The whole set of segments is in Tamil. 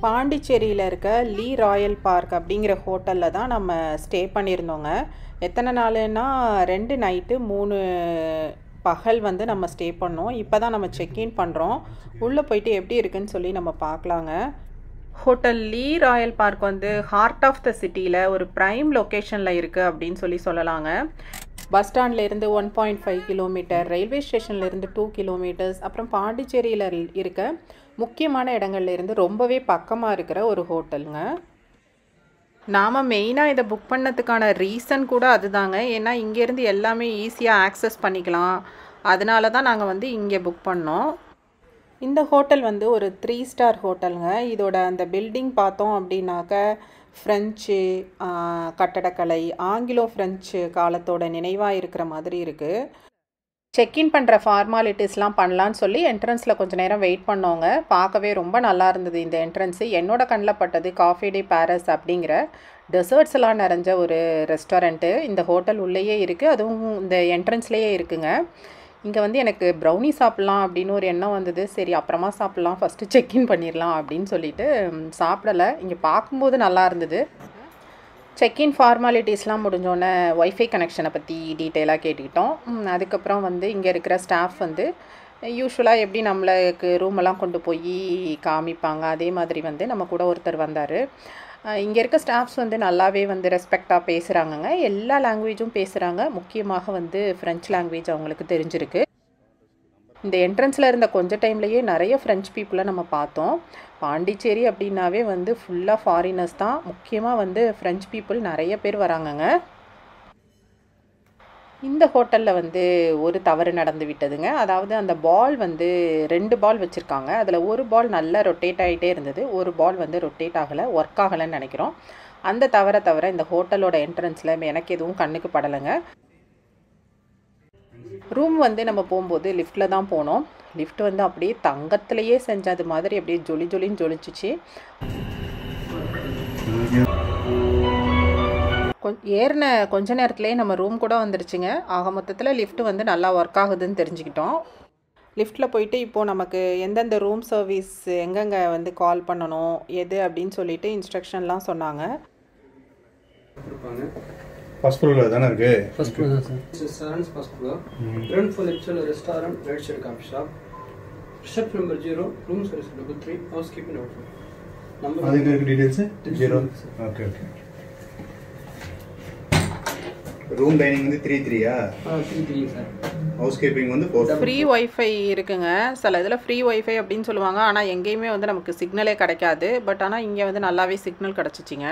பாண்டிச்சேரியில் இருக்க லீ ராயல் பார்க் அப்படிங்கிற ஹோட்டலில் தான் நம்ம ஸ்டே பண்ணியிருந்தோங்க எத்தனை நாளுன்னா ரெண்டு நைட்டு மூணு பகல் வந்து நம்ம ஸ்டே பண்ணோம் இப்போ தான் நம்ம செக்இன் பண்ணுறோம் உள்ளே போயிட்டு எப்படி இருக்குன்னு சொல்லி நம்ம பார்க்கலாங்க ஹோட்டல் லீ ராயல் பார்க் வந்து ஹார்ட் ஆஃப் த சிட்டியில் ஒரு ப்ரைம் லொக்கேஷனில் இருக்குது அப்படின்னு சொல்லி சொல்லலாங்க பஸ் ஸ்டாண்ட்லேருந்து one point five kilometre railway ஸ்டேஷன்லேருந்து டூ கிலோமீட்டர்ஸ் அப்புறம் பாண்டிச்சேரியில் இருக்க முக்கியமான இடங்கள்ல இருந்து ரொம்பவே பக்கமாக இருக்கிற ஒரு ஹோட்டலுங்க நாம் மெயினாக இதை புக் பண்ணதுக்கான ரீசன் கூட அதுதாங்க ஏன்னா இங்கேருந்து எல்லாமே ஈஸியாக ஆக்சஸ் பண்ணிக்கலாம் அதனால தான் நாங்கள் வந்து இங்கே புக் பண்ணோம் இந்த ஹோட்டல் வந்து ஒரு த்ரீ ஸ்டார் ஹோட்டலுங்க இதோட அந்த பில்டிங் பார்த்தோம் அப்படின்னாக்க ஃப்ரெஞ்சு கட்டடக்கலை ஆங்கிலோ ஃப்ரெஞ்சு காலத்தோட நினைவாக இருக்கிற மாதிரி இருக்குது செக்இன் பண்ணுற ஃபார்மாலிட்டிஸ்லாம் பண்ணலான்னு சொல்லி என்ட்ரன்ஸில் கொஞ்சம் நேரம் வெயிட் பண்ணோங்க பார்க்கவே ரொம்ப நல்லா இருந்தது இந்த என்ட்ரன்ஸு என்னோட கண்ணில் பட்டது காஃபி டே பேரஸ் அப்படிங்கிற டெசர்ட்ஸ் எல்லாம் நிறைஞ்ச ஒரு ரெஸ்டாரண்ட்டு இந்த ஹோட்டல் உள்ளேயே இருக்குது அதுவும் இந்த என்ட்ரன்ஸ்லேயே இருக்குங்க இங்கே வந்து எனக்கு ப்ரௌனி சாப்பிட்லாம் அப்படின்னு ஒரு எண்ணம் வந்தது சரி அப்புறமா சாப்பிட்லாம் ஃபஸ்ட்டு செக்இன் பண்ணிடலாம் அப்படின்னு சொல்லிட்டு சாப்பிடலை இங்கே பார்க்கும்போது நல்லா இருந்தது செக்இன் ஃபார்மாலிட்டிஸ்லாம் முடிஞ்சோடனே ஒய்ஃபை கனெக்ஷனை பற்றி டீட்டெயிலாக கேட்டுக்கிட்டோம் அதுக்கப்புறம் வந்து இங்கே இருக்கிற ஸ்டாஃப் வந்து யூஸ்வலாக எப்படி நம்மளுக்கு ரூமெல்லாம் கொண்டு போய் காமிப்பாங்க அதே மாதிரி வந்து நம்ம கூட ஒருத்தர் வந்தார் இங்கே இருக்க ஸ்டாஃப்ஸ் வந்து நல்லாவே வந்து ரெஸ்பெக்டாக பேசுகிறாங்கங்க எல்லா லாங்குவேஜும் பேசுகிறாங்க முக்கியமாக வந்து ஃப்ரெஞ்ச் லாங்குவேஜ் அவங்களுக்கு தெரிஞ்சிருக்கு இந்த என்ட்ரன்ஸில் இருந்த கொஞ்ச டைம்லேயே நிறைய ஃப்ரெஞ்ச் பீப்புளை நம்ம பார்த்தோம் பாண்டிச்சேரி அப்படின்னாவே வந்து ஃபுல்லாக ஃபாரினர்ஸ் தான் முக்கியமாக வந்து ஃப்ரெஞ்ச் பீப்புள் நிறைய பேர் வராங்கங்க இந்த ஹோட்டலில் வந்து ஒரு தவறு நடந்து விட்டதுங்க அதாவது அந்த பால் வந்து ரெண்டு பால் வச்சுருக்காங்க அதில் ஒரு பால் நல்லா ரொட்டேட் ஆகிட்டே இருந்தது ஒரு பால் வந்து ரொட்டேட் ஆகலை ஒர்க் ஆகலைன்னு நினைக்கிறோம் அந்த தவிர தவிர இந்த ஹோட்டலோட என்ட்ரன்ஸில் எனக்கு எதுவும் கண்ணுக்கு படலைங்க ரூம் வந்து நம்ம போகும்போது லிஃப்ட்டில் தான் போனோம் லிஃப்ட் வந்து அப்படியே தங்கத்திலேயே செஞ்சது மாதிரி அப்படியே ஜொலி ஜொலின்னு ஜொலிச்சிச்சு கொஞ்ச ஏறின கொஞ்ச நேரத்துலேயே நம்ம ரூம் கூட வந்துருச்சுங்க ஆக மொத்தத்தில் லிஃப்ட் வந்து நல்லா ஒர்க் ஆகுதுன்னு தெரிஞ்சுக்கிட்டோம் லிஃப்ட்டில் போயிட்டு இப்போது நமக்கு எந்தெந்த ரூம் சர்வீஸ் எங்கெங்கே வந்து கால் பண்ணணும் எது அப்படின்னு சொல்லிட்டு இன்ஸ்ட்ரக்ஷன்லாம் சொன்னாங்க ஃபர்ஸ்ட் ஃப்ளோரில் தானே இருக்கு First floor தான் sir This is Saran's first floor. Ground floor left side restaurant, right side coffee shop. Reception number zero, room service number three, housekeeping number four. Number அது எங்க இருக்கு details zero Sir. Okay okay room dining வந்து த்ரீ த்ரீயா Ah, three three sir. House keeping வந்து ஃபோர் ஃப்ரீ ஒய்ஃபை இருக்குங்க சில இதில் ஃப்ரீ ஒய்ஃபை அப்படின்னு சொல்லுவாங்க ஆனால் எங்கேயுமே வந்து நமக்கு சிக்னலே கிடைக்காது பட் ஆனால் இங்கே வந்து நல்லாவே சிக்னல் கிடச்சிச்சிங்க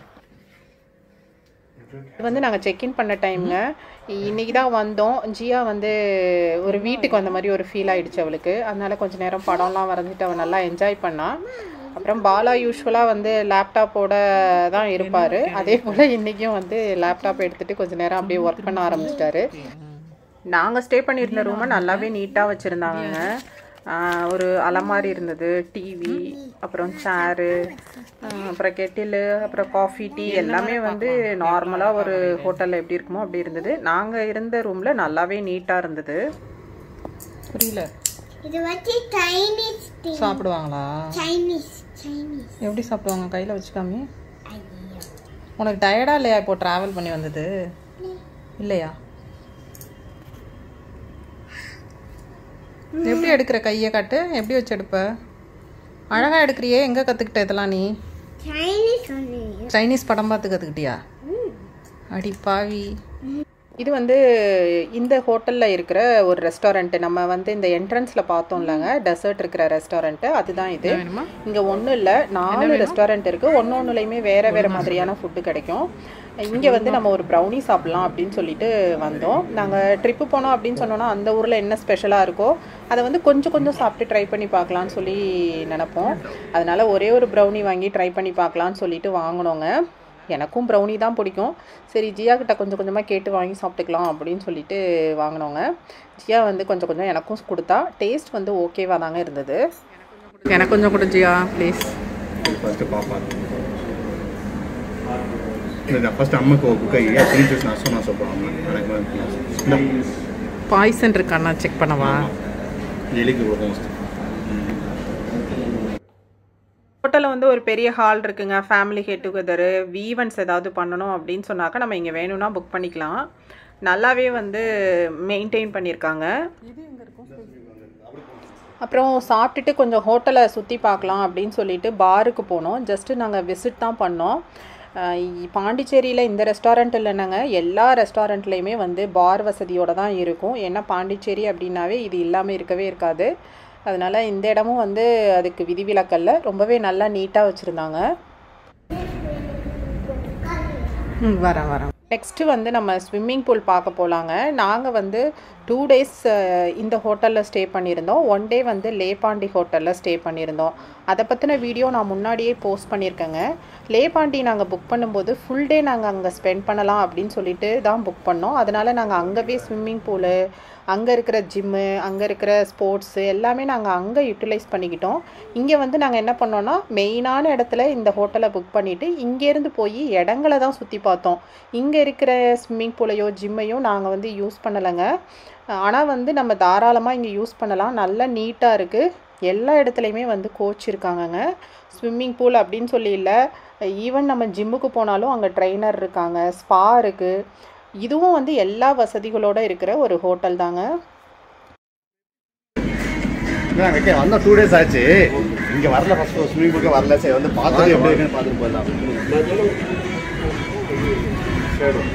இது வந்து நாங்கள் செக்இன் பண்ண டைம்ங்க இன்னைக்கு தான் வந்தோம் ஜியா வந்து ஒரு வீட்டுக்கு வந்த மாதிரி ஒரு ஃபீல் ஆயிடுச்சு அவளுக்கு அதனால கொஞ்ச நேரம் படம்லாம் வரைஞ்சிட்டு அவள் நல்லா என்ஜாய் பண்ணா அப்புறம் பாலா யூஸ்வலாக வந்து லேப்டாப்போட தான் இருப்பார் அதே போல் இன்றைக்கும் வந்து லேப்டாப் எடுத்துகிட்டு கொஞ்ச நேரம் அப்படியே ஒர்க் பண்ண ஆரம்பிச்சிட்டாரு நாங்கள் ஸ்டே பண்ணியிருந்த ரூமை நல்லாவே நீட்டாக வச்சுருந்தாங்கங்க ஒரு அலமாரி இருந்தது டிவி அப்புறம் சேரு அப்புறம் கெட்டிலு அப்புறம் காஃபி டீ எல்லாமே வந்து நார்மலாக ஒரு ஹோட்டலில் எப்படி இருக்குமோ அப்படி இருந்தது நாங்கள் இருந்த ரூமில் நல்லாவே நீட்டாக இருந்தது புரியல இது வந்து சைனீஸ் thing. சாப்பிடுவாங்களா சைனீஸ் சைனீஸ் எப்படி சாப்பிடுவாங்க கையில் வச்சுக்காமி ஐயோ உனக்கு டயர்டா இல்லையா இப்போ ட்ராவல் பண்ணி வந்தது இல்லையா எப்படி எடுக்கிற கையை காட்டு எப்படி வச்சு எடுப்ப அழகா எடுக்கிறியே எங்க கத்துக்கிட்ட இதெல்லாம் நீ சைனீஸ் ஒன்று சைனீஸ் படம் பார்த்து கத்துக்கிட்டியா அடி பாவி இது வந்து இந்த ஹோட்டலில் இருக்கிற ஒரு ரெஸ்டாரண்ட்டு நம்ம வந்து இந்த என்ட்ரன்ஸில் பார்த்தோம் இல்லைங்க டெசர்ட் இருக்கிற ரெஸ்டாரண்ட்டு அதுதான் இது இங்கே ஒன்றும் இல்லை நாலு ரெஸ்டாரண்ட் இருக்குது ஒன்று ஒன்றுலையுமே வேறு வேறு மாதிரியான ஃபுட்டு கிடைக்கும் இங்கே வந்து நம்ம ஒரு ப்ரௌனி சாப்பிட்லாம் அப்படின்னு சொல்லிட்டு வந்தோம் நாங்கள் ட்ரிப்பு போனோம் அப்படின்னு சொன்னோன்னா அந்த ஊரில் என்ன ஸ்பெஷலாக இருக்கோ அதை வந்து கொஞ்சம் கொஞ்சம் சாப்பிட்டு ட்ரை பண்ணி பார்க்கலான்னு சொல்லி நினப்போம் அதனால ஒரே ஒரு ப்ரௌனி வாங்கி ட்ரை பண்ணி பார்க்கலான்னு சொல்லிட்டு வாங்கினோங்க எனக்கும் ப்ரௌனி தான் பிடிக்கும் சரி ஜியா கிட்ட கொஞ்சம் கொஞ்சமாக கேட்டு வாங்கி சாப்பிட்டுக்கலாம் அப்படின்னு சொல்லிட்டு வாங்கினோங்க ஜியா வந்து கொஞ்சம் கொஞ்சம் எனக்கும் கொடுத்தா டேஸ்ட் வந்து ஓகேவாக தாங்க இருந்தது எனக்கு கொஞ்சம் கொடு ஜியா ப்ளீஸ் ஃபர்ஸ்ட் பாப்பா இல்லை ஃபர்ஸ்ட் அம்மாக்கு ஒரு கை த்ரீ ஜூஸ் நான் சொன்னா சொல்லுவாங்க எனக்கு இந்த பாய்சன் இருக்காண்ணா செக் பண்ணவா எலிக்கு ஒரு ஹோட்டலில் வந்து ஒரு பெரிய ஹால் இருக்குங்க ஃபேமிலி கெட் டுகெதரு ஈவெண்ட்ஸ் ஏதாவது பண்ணணும் அப்படின்னு சொன்னாக்கா நம்ம இங்கே வேணும்னா புக் பண்ணிக்கலாம் நல்லாவே வந்து மெயின்டைன் பண்ணியிருக்காங்க அப்புறம் சாப்பிட்டுட்டு கொஞ்சம் ஹோட்டலை சுற்றி பார்க்கலாம் அப்படின்னு சொல்லிட்டு பாருக்கு போனோம் ஜஸ்ட்டு நாங்கள் விசிட் தான் பண்ணோம் அஹ் இ- பாண்டிச்சேரியில் இந்த ரெஸ்டாரண்ட் இல்லைனாங்க எல்லா ரெஸ்டாரண்ட்லேயுமே வந்து பார் வசதியோடு தான் இருக்கும் ஏன்னா பாண்டிச்சேரி அப்படின்னாவே இது இல்லாமல் இருக்கவே இருக்காது அதனால் இந்த இடமும் வந்து அதுக்கு விதிவிலக்கல்ல ரொம்பவே நல்லா நீட்டாக வச்சுருந்தாங்க ம் வரேன் வரேன் நெக்ஸ்ட்டு வந்து நம்ம ஸ்விம்மிங் பூல் பார்க்க போகலாங்க நாங்கள் வந்து டூ டேஸ் இந்த ஹோட்டலில் ஸ்டே பண்ணியிருந்தோம் ஒன் டே வந்து லேபாண்டி ஹோட்டலில் ஸ்டே பண்ணியிருந்தோம் அதை பற்றின வீடியோ நான் முன்னாடியே போஸ்ட் பண்ணியிருக்கேங்க லேபாண்டி நாங்கள் புக் பண்ணும்போது ஃபுல் டே நாங்கள் அங்கே ஸ்பெண்ட் பண்ணலாம் அப்படின்னு சொல்லிட்டு தான் புக் பண்ணோம் அதனால் நாங்கள் அங்கவே ஸ்விம்மிங் பூலு அங்கே இருக்கிற ஜிம்மு அங்கே இருக்கிற ஸ்போர்ட்ஸு எல்லாமே நாங்கள் அங்கே யூட்டிலைஸ் பண்ணிக்கிட்டோம் இங்கே வந்து நாங்கள் என்ன பண்ணோன்னா மெயினான இடத்துல இந்த ஹோட்டலை புக் பண்ணிவிட்டு இங்கேருந்து போய் இடங்களை தான் சுற்றி பார்த்தோம் இங்கே இருக்கிற ஸ்விம்மிங் பூலையோ ஜிம்மையோ நாங்கள் வந்து யூஸ் பண்ணலைங்க ஆனால் வந்து நம்ம தாராளமாக இங்கே யூஸ் பண்ணலாம் நல்லா நீட்டாக இருக்குது எல்லா இடத்துலையுமே வந்து கோச் இருக்காங்கங்க ஸ்விம்மிங் பூல் அப்படின்னு சொல்லி இல்லை ஈவன் நம்ம ஜிம்முக்கு போனாலும் அங்கே ட்ரெயினர் இருக்காங்க ஸ்பா இருக்குது இதுவும் வந்து எல்லா வசதிகளோடு இருக்கிற ஒரு ஹோட்டல் தாங்க நான் வைக்க வந்த டூ டேஸ் ஆச்சு இங்க வரல ஃபர்ஸ்ட் ஸ்விமிங் பூலுக்கு வரல சரி வந்து பார்த்துட்டு எப்படி இருக்குன்னு பார்த்துட்டு போயிடலாம் ஷேடும்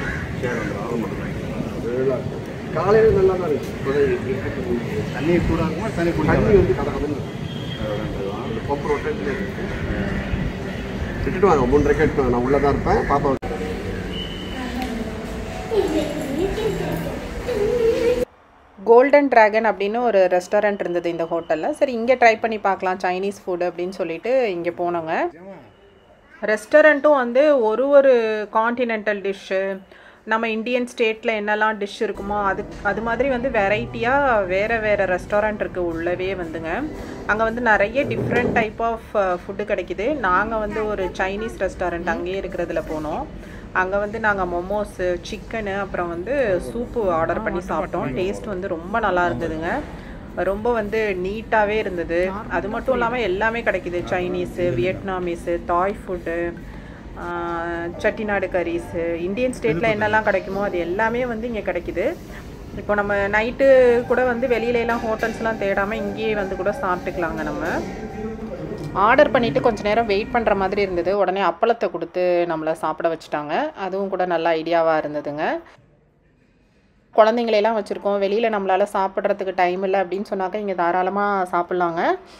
காலையில் நல்லா தான் இருக்கு தண்ணி கூட இருக்குமா தண்ணி தண்ணி குடிக்காம வந்து கதை கதை பம்ப் ரொட்டேஷன் இருக்கு விட்டுட்டு வாங்க மூன்றரைக்கு எடுத்து வாங்க. நான் உள்ளே தான் இருப்பேன் பாப்பா கோல்டன் டிராகன் அப்படின்னு ஒரு ரெஸ்டாரண்ட் இருந்தது இந்த ஹோட்டலில் சரி இங்கே ட்ரை பண்ணி பார்க்கலாம் சைனீஸ் ஃபுட் அப்படின்னு சொல்லிட்டு இங்கே போனோங்க ரெஸ்டாரண்ட்டும் வந்து ஒரு ஒரு காண்டினென்டல் டிஷ்ஷு நம்ம இந்தியன் ஸ்டேட்டில் என்னெல்லாம் டிஷ் இருக்குமோ அது அது மாதிரி வந்து வெரைட்டியாக வேறு வேறு ரெஸ்டாரண்ட் இருக்குது உள்ளவே வந்துங்க அங்கே வந்து நிறைய டிஃப்ரெண்ட் டைப் ஆஃப் ஃபுட்டு கிடைக்குது நாங்கள் வந்து ஒரு சைனீஸ் ரெஸ்டாரண்ட் அங்கேயே இருக்கிறதுல போனோம் அங்கே வந்து நாங்கள் மொமோஸு சிக்கனு அப்புறம் வந்து சூப்பு ஆர்டர் பண்ணி சாப்பிட்டோம் டேஸ்ட் வந்து ரொம்ப நல்லா இருந்ததுங்க ரொம்ப வந்து நீட்டாகவே இருந்தது அது மட்டும் இல்லாமல் எல்லாமே கிடைக்குது சைனீஸு வியட்நாமீஸு தாய் ஃபுட்டு செட்டிநாடு கரீஸு இந்தியன் ஸ்டேட்டில் என்னெல்லாம் கிடைக்குமோ அது எல்லாமே வந்து இங்கே கிடைக்குது இப்போ நம்ம நைட்டு கூட வந்து வெளியில எல்லாம் ஹோட்டல்ஸ்லாம் தேடாமல் இங்கேயே வந்து கூட சாப்பிட்டுக்கலாங்க நம்ம ஆர்டர் பண்ணிவிட்டு கொஞ்ச நேரம் வெயிட் பண்ணுற மாதிரி இருந்தது உடனே அப்பளத்தை கொடுத்து நம்மளை சாப்பிட வச்சுட்டாங்க அதுவும் கூட நல்ல ஐடியாவாக இருந்ததுங்க குழந்தைங்களையெல்லாம் வச்சுருக்கோம் வெளியில் நம்மளால் சாப்பிட்றதுக்கு டைம் இல்லை அப்படின்னு சொன்னாக்க இங்கே தாராளமாக சாப்பிட்லாங்க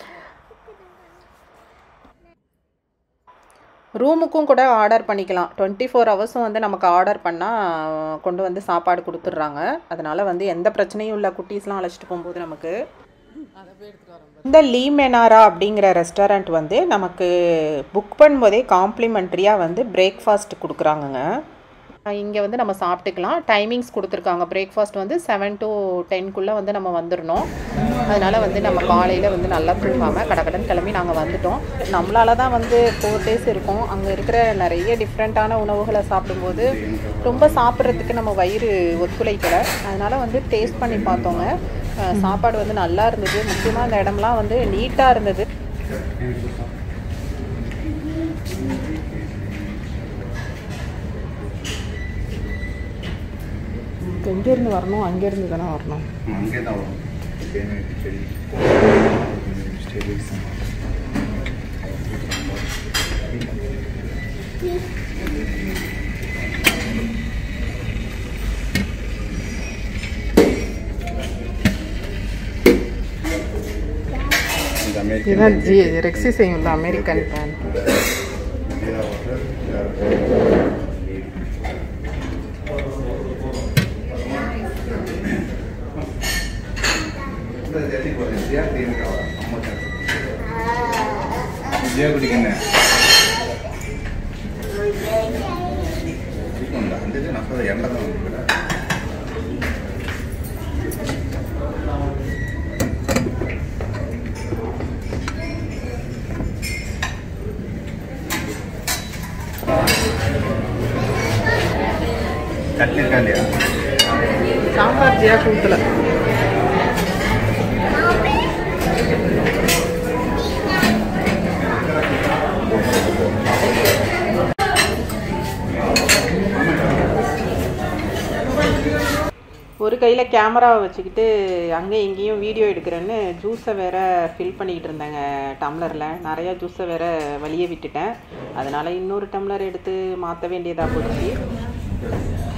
ரூமுக்கும் கூட ஆர்டர் பண்ணிக்கலாம் டுவெண்ட்டி ஃபோர் ஹவர்ஸும் வந்து நமக்கு ஆர்டர் பண்ணால் கொண்டு வந்து சாப்பாடு கொடுத்துட்றாங்க அதனால் வந்து எந்த பிரச்சனையும் இல்லை குட்டீஸ்லாம் அழைச்சிட்டு போகும்போது நமக்கு இந்த லீ மெனாரா அப்படிங்கிற ரெஸ்டாரண்ட் வந்து நமக்கு புக் பண்ணும்போதே காம்ப்ளிமெண்ட்ரியாக வந்து பிரேக்ஃபாஸ்ட் கொடுக்குறாங்கங்க இங்கே வந்து நம்ம சாப்பிட்டுக்கலாம் டைமிங்ஸ் கொடுத்துருக்காங்க பிரேக்ஃபாஸ்ட் வந்து செவன் டு டென்க்குள்ளே வந்து நம்ம வந்துடணும் அதனால் வந்து நம்ம காலையில் வந்து நல்லா தூங்காமல் கடகடன் கிளம்பி நாங்கள் வந்துட்டோம் நம்மளால தான் வந்து ஃபோர் டேஸ் இருக்கோம் அங்கே இருக்கிற நிறைய டிஃப்ரெண்ட்டான உணவுகளை சாப்பிடும்போது ரொம்ப சாப்பிட்றதுக்கு நம்ம வயிறு ஒத்துழைக்கலை அதனால் வந்து டேஸ்ட் பண்ணி பார்த்தோங்க அஹ் சாப்பாடு வந்து நல்லா இருந்தது முக்கியமாக அந்த இடம்லாம் வந்து நீட்டாக இருந்தது எங்கேருந்து வரணும் அங்கேருந்து தானே வரணும் அங்கே தான் வரும் தேனி செடி ஸ்டேடியம் இந்த அமெரிக்கன் இதுதான் ஜி ரெக்ஸி செய்யும் அமெரிக்கன் பேன் ஜீரா வாட்டர் ജിയ കുടിക്കുന്നേ అంటే నాకు ఎండగా ఉంది ఇక్కడ கட்டிருக்காண்டியா சாம்பார் ஜியா கூத்துல கையில் கேமராவை வச்சுக்கிட்டு அங்கே இங்கேயும் வீடியோ எடுக்கிறேன்னு ஜூஸை வேற ஃபில் பண்ணிக்கிட்டு இருந்தேங்க டம்ளரில் நிறையா ஜூஸை வேற வெளியே விட்டுட்டேன் அதனால் இன்னொரு டம்ளர் எடுத்து மாற்ற வேண்டியதாக போச்சு